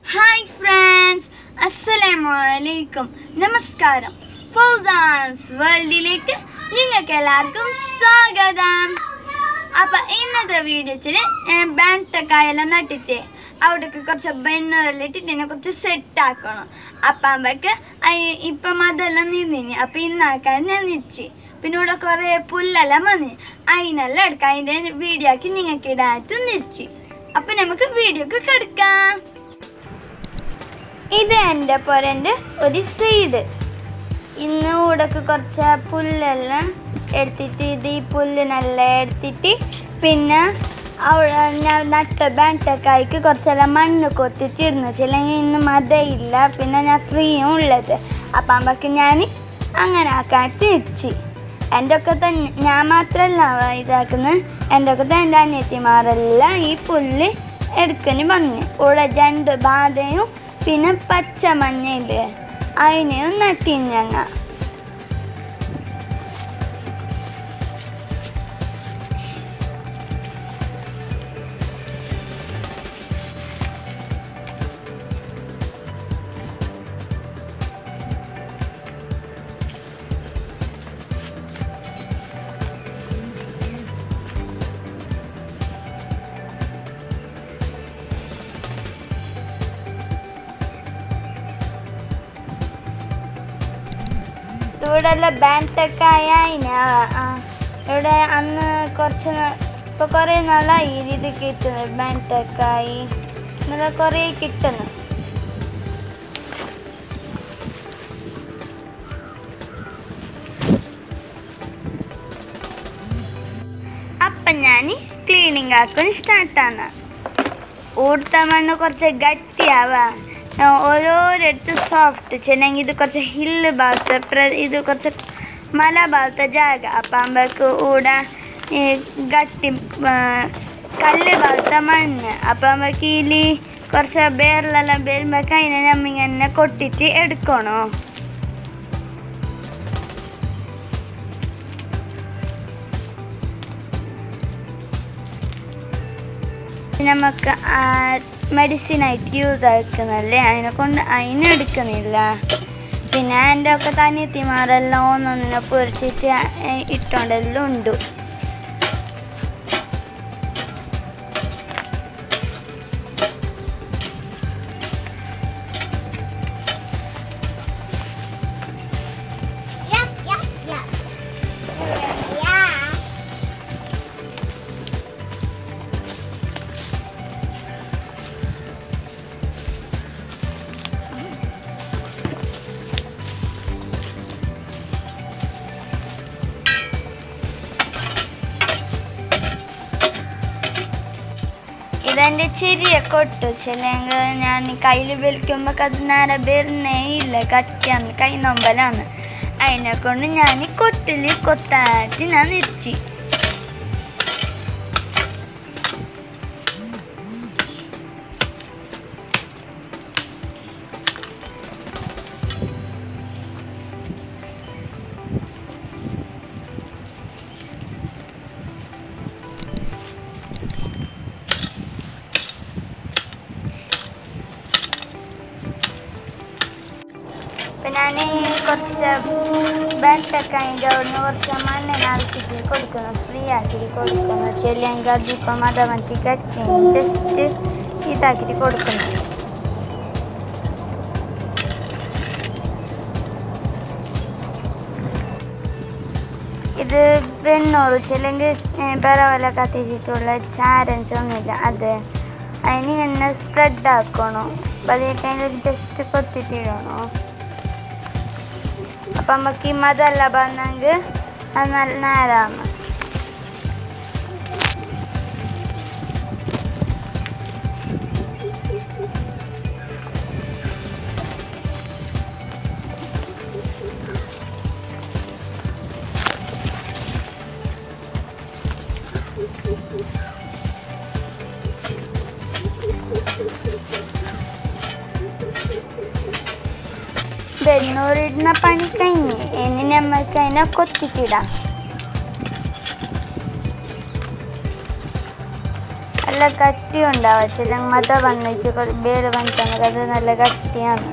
hi friends അസ്സലാമലൈക്കും നമസ്കാരം ഫൗസാൻസ് വേൾഡിലേക്ക് നിങ്ങൾക്ക് എല്ലാവർക്കും സ്വാഗതം അപ്പൊ ഇന്നത്തെ വീഡിയോച്ചില് ബാൻട്ടക്കായെല്ലാം നട്ടിട്ട് അവിടേക്ക് കുറച്ച് ബെണ്ണൂരെല്ലാം ഇട്ടിട്ട് ഇതിനെ കുറച്ച് സെറ്റ് ആക്കണം അപ്പം അമ്പക്ക് ഇപ്പം അതെല്ലാം നിന്നിനി അപ്പം ഇന്നാക്കാൻ ഞാൻ നിച്ച് പിന്നെ ഇവിടെ കുറേ പുല്ലെല്ലാം വന്ന് അതിനെല്ലാം എടുക്കാം അതിൻ്റെ വീഡിയോ ആക്കി നിങ്ങൾക്ക് ഇടാനായിട്ട് നിരിച്ച് അപ്പം നമുക്ക് വീഡിയോക്ക് കിടക്കാം ഇത് എൻ്റെ പൊരൻ്റെ ഒരു സൈഡ് ഇന്ന് ഇവിടൊക്കെ കുറച്ച് പുല്ലെല്ലാം എടുത്തിട്ട് ഇത് ഈ പുല്ലിനെല്ലാം എടുത്തിട്ട് പിന്നെ അവിടെ ഞാൻ നട്ട ബാൻറ്റക്കായ്ക്ക് കുറച്ചെല്ലാം മണ്ണ് കൊത്തിട്ട് ഇടുന്നു ചില്ലെങ്കിൽ ഇന്ന് മതയില്ല പിന്നെ ഞാൻ ഫ്രീയും ഉള്ളത് അപ്പം അമ്മക്ക് ഞാൻ അങ്ങനെ ആക്കാൻ തിരിച്ച് എൻ്റെ ഒക്കെ തന്നെ ഞാൻ മാത്രമല്ല ഇതാക്കുന്നത് എൻ്റെ ഒക്കെ തന്നെ എൻ്റെ അനിയത്തിമാരെല്ലാം ഈ പുല്ല് എടുക്കന് വന്ന് ഇവിടെ രണ്ട് ബാധയും പിന്നെ പച്ച മഞ്ഞയില്ലേ അതിനെയും നട്ടി ഞങ്ങൾ ഇവിടെ എല്ലാം ബാൻഡൊക്കെ ആയതിന് ഇവിടെ അന്ന് കുറച്ച് ഇപ്പോൾ കുറേ നാളായി ഇത് കിട്ടുന്നത് ബാൻഡൊക്കെ ആയി നല്ല കുറേ കിട്ടുന്നു അപ്പം ഞാൻ ക്ലീനിങ് ആക്കാൻ സ്റ്റാർട്ടാണ് ഊടുത്ത മണ്ണ് കുറച്ച് ഗട്ടിയാവാ ഓരോരിടത്ത് സോഫ്റ്റ് ചെന്നെങ്കിൽ ഇത് കുറച്ച് ഹില്ല് ഭാഗത്ത് പ്ര ഇത് കുറച്ച് മല ഭാഗത്തെ ജാഗ അപ്പം ആകുമ്പോഴേക്ക് ഇവിടെ ഈ ഗട്ടി ആ, കല്ല് ഭാഗത്തെ മണ്ണ് അപ്പം ആകുമ്പോഴേക്ക് ഇതിൽ കുറച്ച് ബേറിലെല്ലാം വരുമ്പോഴേക്ക് അതിനെ നമ്മിങ്ങനെ കൊട്ടിട്ട് എടുക്കണോ നമുക്ക് മെഡിസിനായിട്ട് യൂസ് ആക്കുന്നല്ലേ അതിനെ കൊണ്ട് അതിനെടുക്കുന്നില്ല പിന്നെ എൻ്റെ ഒക്കെ തനിയത്തിമാരെല്ലാം ഒന്നൊന്നിനെ പൊരിച്ചിട്ട് ഇട്ടോണ്ടെല്ലാം ഉണ്ട് ഇതെൻ്റെ ചെറിയ കൊട്ടു ചില്ലെങ്കിൽ ഞാൻ കയ്യിൽ വലിക്കുമ്പോൾ അത് നേരെ വരുന്നേ ഇല്ല കട്ടിയാന്ന് കൈ നൊമ്പലാന്ന് അതിനെ കൊണ്ട് ഞാൻ കൊട്ടിൽ കൊത്താറ്റി ഞാൻ നിരിച്ച് അപ്പം ഞാൻ കുറച്ച് ബാറ്റൊക്കെ അതിൻ്റെ അവിടുന്ന് കുറച്ച് മണ്ണ് നനപ്പിച്ച് കൊടുക്കുന്നു ഫ്രീ ആക്കിയിട്ട് കൊടുക്കുന്നു ചെല്ലെങ്കിൽ അതിപ്പം അതമറ്റി കട്ടി ജസ്റ്റ് ഇതാക്കിയിട്ട് കൊടുക്കുന്നു ഇത് വെണ്ണൂറ് ചെല്ലെങ്കിൽ പരവല കത്തിച്ചിട്ടുള്ള ചാരം ചൊന്നില്ല അത് അതിന് തന്നെ സ്പ്രെഡ് ആക്കണോ അപ്പം അതിൽ ജസ്റ്റ് കൊത്തിട്ടിടണോ അപ്പം നമുക്ക് ഈ മതല്ല പറഞ്ഞെങ്കിൽ അത് നല്ല നേരാണ് വെണ്ണൂറിടുന്ന പണി കഴിഞ്ഞ് ഇനി നമ്മൾക്ക് അതിനെ കൊത്തിക്കിടാം നല്ല കട്ടി ഉണ്ടാവുക ചില മത വന്നിട്ട് വേറെ വന്നിട്ടാണ് അത് നല്ല കട്ടിയാണ്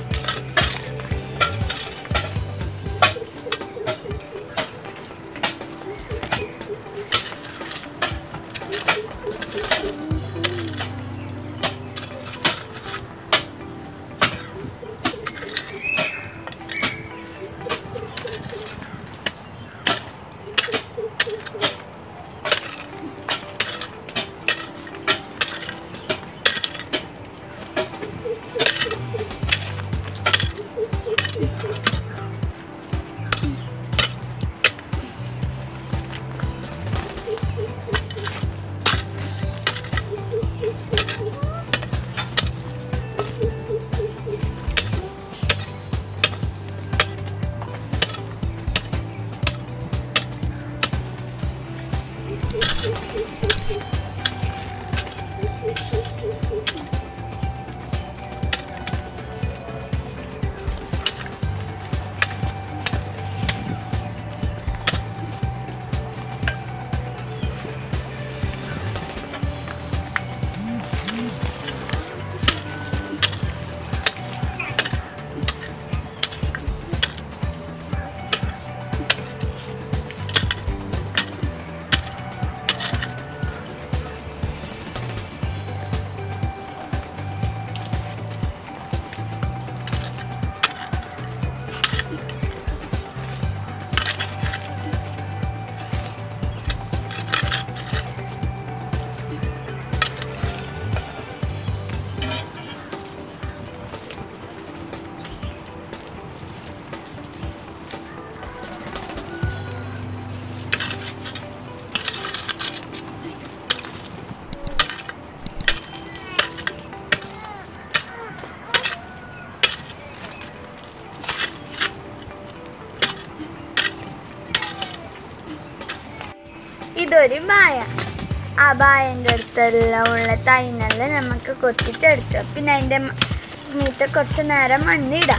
ഇതൊരു ബായ ആ ബായൻ്റെ അടുത്തെല്ലാം ഉള്ള തൈനെല്ലാം നമുക്ക് കൊത്തിട്ട് എടുത്തു പിന്നെ അതിൻ്റെ മീത്ത കുറച്ച് നേരം മണ്ണിടാം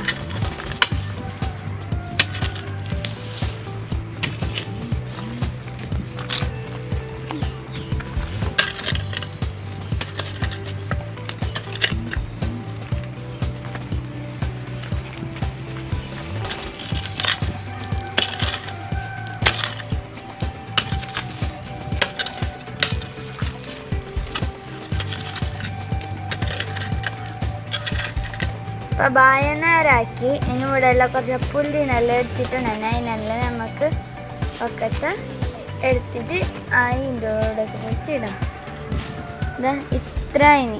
അപ്പോൾ ബായ നേരാക്കി ഇനി ഇവിടെ എല്ലാം കുറച്ച് പുല്ലിനെല്ലാം എടുത്തിട്ടുണ്ടെങ്കിൽ അതിനെല്ലാം നമുക്ക് ഒക്കത്തെ എടുത്തിട്ട് അതിൻ്റെ കൂടെ വെച്ച് ഇടാം ഇതാ ഇത്ര ഇനി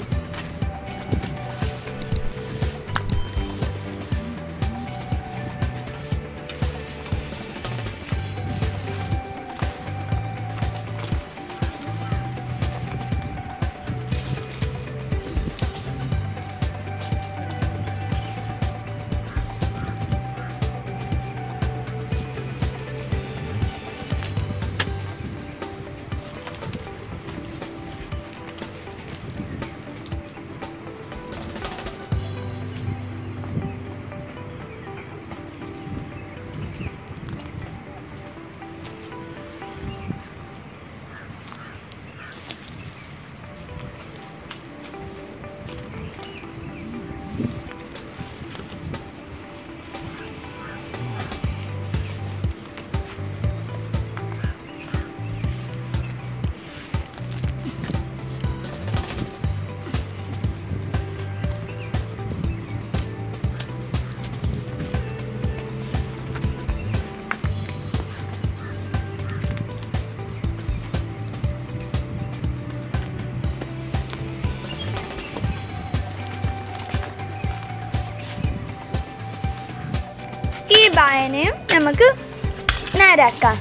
ഈ ബായനെയും നമുക്ക് നേരാക്കാം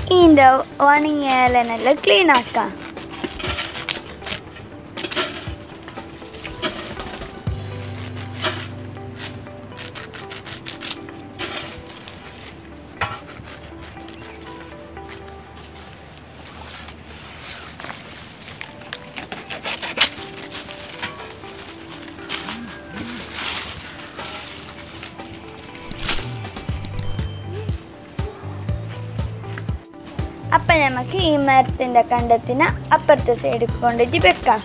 ഇതിൻ്റെ ഉണങ്ങിയ ഇലനെല്ലാം ക്ലീൻ ആക്കാം അപ്പം നമുക്ക് ഈ മരത്തിൻ്റെ കണ്ടത്തിന് അപ്പുറത്തെ സൈഡിൽ കൊണ്ടിട്ട് വെക്കാം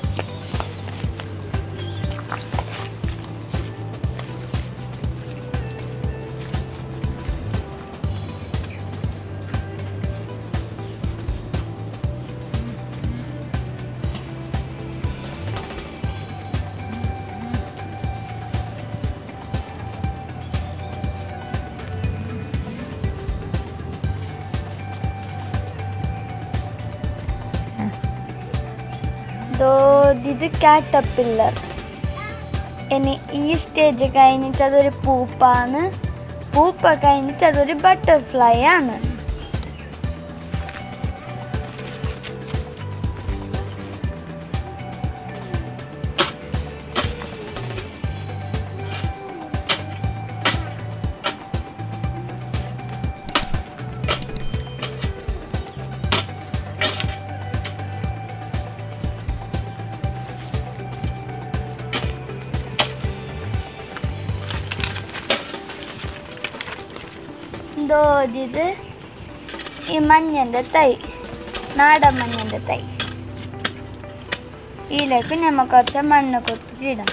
ദോ ഇത് കാറ്റപ്പില്ലർ ഇനി ഈ സ്റ്റേജ് കഴിഞ്ഞിട്ട് അതൊരു പൂപ്പാണ് പൂപ്പ കഴിഞ്ഞിട്ട് അതൊരു ബട്ടർഫ്ലൈ ആണ് എന്തോ ഇത് ഈ മഞ്ഞൻ്റെ തൈ നാടൻ മഞ്ഞൻ്റെ തൈ ഇതിലേക്ക് നമ്മൾ കുറച്ച് മണ്ണ് കൊത്തിയിടാം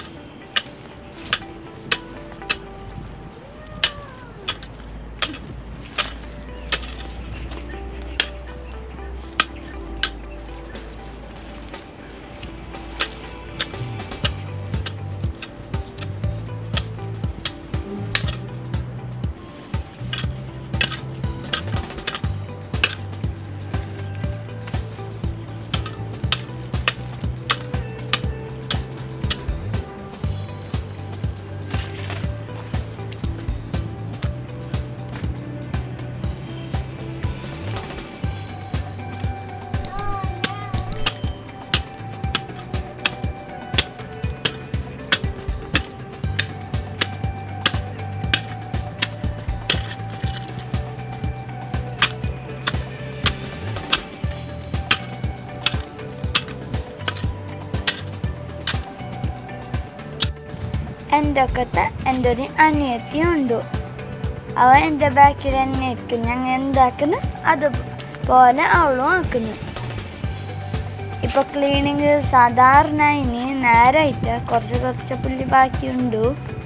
എൻ്റെ ഒക്കത്തെ എൻ്റെ ഒരു അനിയത്തിയുണ്ട് അവ എൻ്റെ ബാക്കിൽ തന്നെ ഇരിക്കും ഞങ്ങൾ എന്താക്കുന്നു അതുപോലെ അവളും ആക്കുന്നു ഇപ്പൊ ക്ലീനിങ് സാധാരണ ഇനി നേരായിട്ട് കുറച്ച് കുറച്ച് പുള്ളി ബാക്കിയുണ്ട്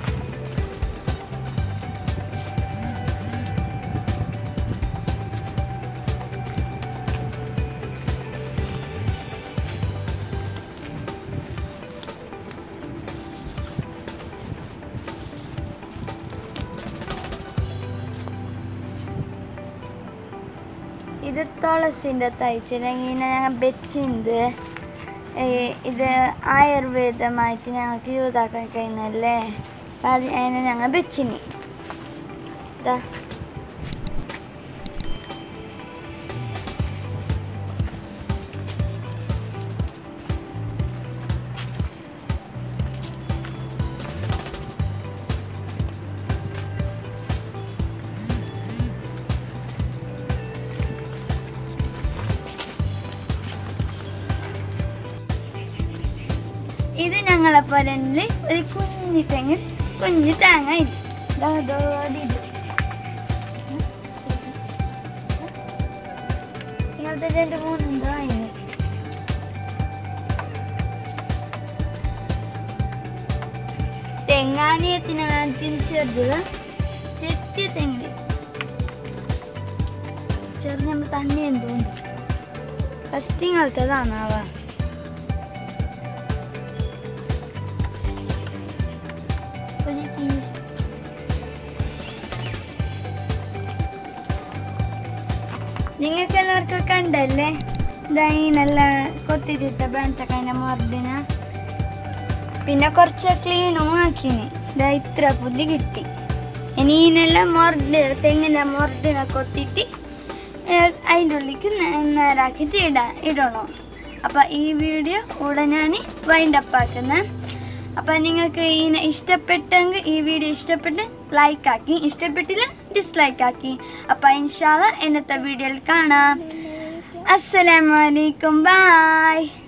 ഇത് തുളസിൻ്റെ തയ്ച്ചില്ലെങ്കിൽ ഞങ്ങൾ വെച്ചിണ്ട് ഇത് ആയുർവേദമായിട്ട് ഞങ്ങൾക്ക് യൂസ് ആക്കാൻ കഴിയുന്നല്ലേ അപ്പം അത് അതിനെ ഞങ്ങൾ വെച്ചിനി ഇതാ ഇത് ഞങ്ങളെ പോലെ തന്നെ ഒരു കുഞ്ഞു തെങ്ങ് കുഞ്ഞു തേങ്ങ ഇത് ദാ ദാ ഇത് ഇങ്ങനത്തെ രണ്ട് മൂന്നുണ്ടോ അതിന് തെങ്ങാനിയത്തിനാണ് തിരിച്ചെടുത്തത് ചെത്തിയ തെങ്ങ് ചെറിയ തണ്ണി എന്തുകൊണ്ട് കത്തിങ്ങൾക്കതാണാവാ നിങ്ങൾക്ക് എല്ലാവർക്കും കണ്ടല്ലേ ഇതായി നല്ല കൊത്തിരിട്ട ബെൻസക്കൈൻ്റെ മർദിന പിന്നെ കുറച്ച് ക്ലീനും ആക്കിന് ഇതാ ഇത്ര പുല്ല് കിട്ടി ഇനി ഇതിനെല്ലാം മൊറഡ് തെങ്ങിൻ്റെ മൊറഡിനെ കൊത്തിയിട്ട് അതിൻ്റെ ഉള്ളിലേക്ക് നേരാക്കിയിട്ട് ഇട ഇടണം അപ്പം ഈ വീഡിയോ കൂടെ ഞാൻ വൈൻഡ് അപ്പ് ആക്കുന്നത് അപ്പം നിങ്ങൾക്ക് ഇതിനെ ഇഷ്ടപ്പെട്ടെങ്കിൽ ഈ വീഡിയോ ഇഷ്ടപ്പെട്ട് ലൈക്ക് ആക്കി ഇഷ്ടപ്പെട്ടില്ല ഡിസ്ലൈക്ക് ആക്കി അപ്പം ഇൻഷാല്ല ഇന്നത്തെ വീഡിയോയിൽ കാണാം അസ്സലാമലൈക്കും ബായ്